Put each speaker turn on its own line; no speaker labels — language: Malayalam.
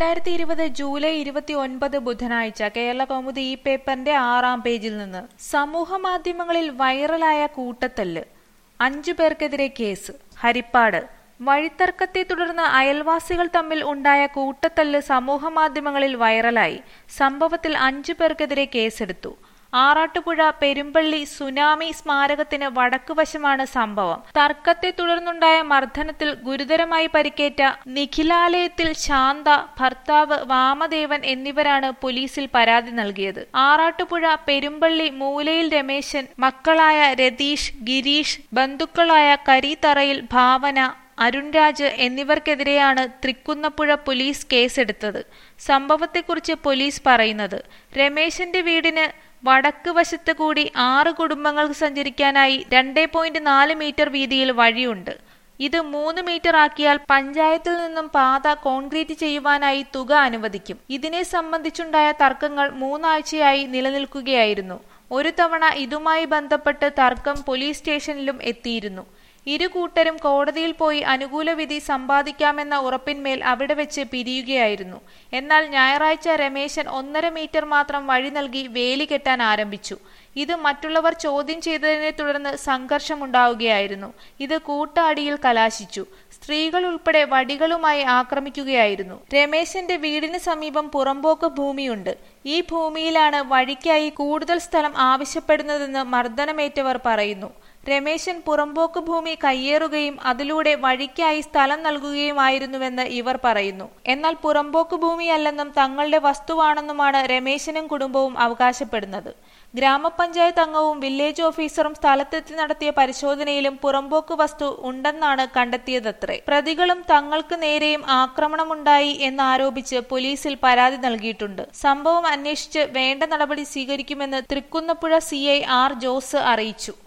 രണ്ടായിരത്തി ഇരുപത് ജൂലൈ ഇരുപത്തി ഒൻപത് ബുധനാഴ്ച കേരള കൗമുദി ഈ പേപ്പറിന്റെ ആറാം പേജിൽ നിന്ന് സമൂഹ മാധ്യമങ്ങളിൽ വൈറലായ കൂട്ടത്തല്ല് അഞ്ചു പേർക്കെതിരെ കേസ് ഹരിപ്പാട് വഴിത്തർക്കത്തെ തുടർന്ന് അയൽവാസികൾ തമ്മിൽ ഉണ്ടായ കൂട്ടത്തല്ല് സമൂഹ മാധ്യമങ്ങളിൽ വൈറലായി സംഭവത്തിൽ അഞ്ചു പേർക്കെതിരെ കേസെടുത്തു ആറാട്ടുപുഴ പെരുമ്പള്ളി സുനാമി സ്മാരകത്തിന് വടക്കുവശമാണ് സംഭവം തർക്കത്തെ തുടർന്നുണ്ടായ മർദ്ദനത്തിൽ ഗുരുതരമായി പരിക്കേറ്റ നിഖിലാലയത്തിൽ ശാന്ത ഭർത്താവ് വാമദേവൻ എന്നിവരാണ് പോലീസിൽ പരാതി നൽകിയത് ആറാട്ടുപുഴ പെരുമ്പള്ളി മൂലയിൽ രമേശൻ മക്കളായ രതീഷ് ഗിരീഷ് ബന്ധുക്കളായ കരീതറയിൽ ഭാവന അരുൺരാജ് എന്നിവർക്കെതിരെയാണ് തൃക്കുന്നപ്പുഴ പോലീസ് കേസെടുത്തത് സംഭവത്തെക്കുറിച്ച് പോലീസ് പറയുന്നത് രമേശന്റെ വീടിന് വടക്ക് വശത്ത് കൂടി ആറ് കുടുംബങ്ങൾക്ക് സഞ്ചരിക്കാനായി രണ്ടേ പോയിന്റ് നാല് മീറ്റർ വീതിയിൽ വഴിയുണ്ട് ഇത് മൂന്ന് മീറ്റർ ആക്കിയാൽ പഞ്ചായത്തിൽ നിന്നും പാത കോൺക്രീറ്റ് ചെയ്യുവാനായി തുക അനുവദിക്കും ഇതിനെ സംബന്ധിച്ചുണ്ടായ തർക്കങ്ങൾ മൂന്നാഴ്ചയായി നിലനിൽക്കുകയായിരുന്നു ഒരു തവണ ഇതുമായി ബന്ധപ്പെട്ട് തർക്കം പോലീസ് സ്റ്റേഷനിലും എത്തിയിരുന്നു ഇരു കൂട്ടരും കോടതിയിൽ പോയി അനുകൂല വിധി സമ്പാദിക്കാമെന്ന ഉറപ്പിന്മേൽ അവിടെ വെച്ച് പിരിയുകയായിരുന്നു എന്നാൽ ഞായറാഴ്ച രമേശൻ ഒന്നര മീറ്റർ മാത്രം വഴി നൽകി വേലി കെട്ടാൻ ആരംഭിച്ചു ഇത് മറ്റുള്ളവർ ചോദ്യം ചെയ്തതിനെ തുടർന്ന് സംഘർഷമുണ്ടാവുകയായിരുന്നു ഇത് കൂട്ടാടിയിൽ കലാശിച്ചു സ്ത്രീകൾ ഉൾപ്പെടെ വടികളുമായി ആക്രമിക്കുകയായിരുന്നു രമേശന്റെ വീടിന് സമീപം പുറമ്പോക്ക് ഭൂമിയുണ്ട് ഈ ഭൂമിയിലാണ് വഴിക്കായി കൂടുതൽ സ്ഥലം ആവശ്യപ്പെടുന്നതെന്ന് മർദ്ദനമേറ്റവർ പറയുന്നു രമേശൻ പുറമ്പോക്ക് ഭൂമി കയ്യേറുകയും അതിലൂടെ വഴിക്കായി സ്ഥലം നൽകുകയുമായിരുന്നുവെന്ന് ഇവർ പറയുന്നു എന്നാൽ പുറമ്പോക്ക് ഭൂമിയല്ലെന്നും തങ്ങളുടെ വസ്തുവാണെന്നുമാണ് രമേശനും കുടുംബവും അവകാശപ്പെടുന്നത് ഗ്രാമപഞ്ചായത്ത് അംഗവും വില്ലേജ് ഓഫീസറും സ്ഥലത്തെത്തി നടത്തിയ പരിശോധനയിലും പുറമ്പോക്ക് വസ്തു ഉണ്ടെന്നാണ് കണ്ടെത്തിയതത്രേ പ്രതികളും തങ്ങൾക്ക് നേരെയും ആക്രമണമുണ്ടായി എന്നാരോപിച്ച് പോലീസിൽ പരാതി നൽകിയിട്ടുണ്ട് സംഭവം അന്വേഷിച്ച് വേണ്ട നടപടി സ്വീകരിക്കുമെന്ന് തൃക്കുന്നപ്പുഴ സി ആർ ജോസ് അറിയിച്ചു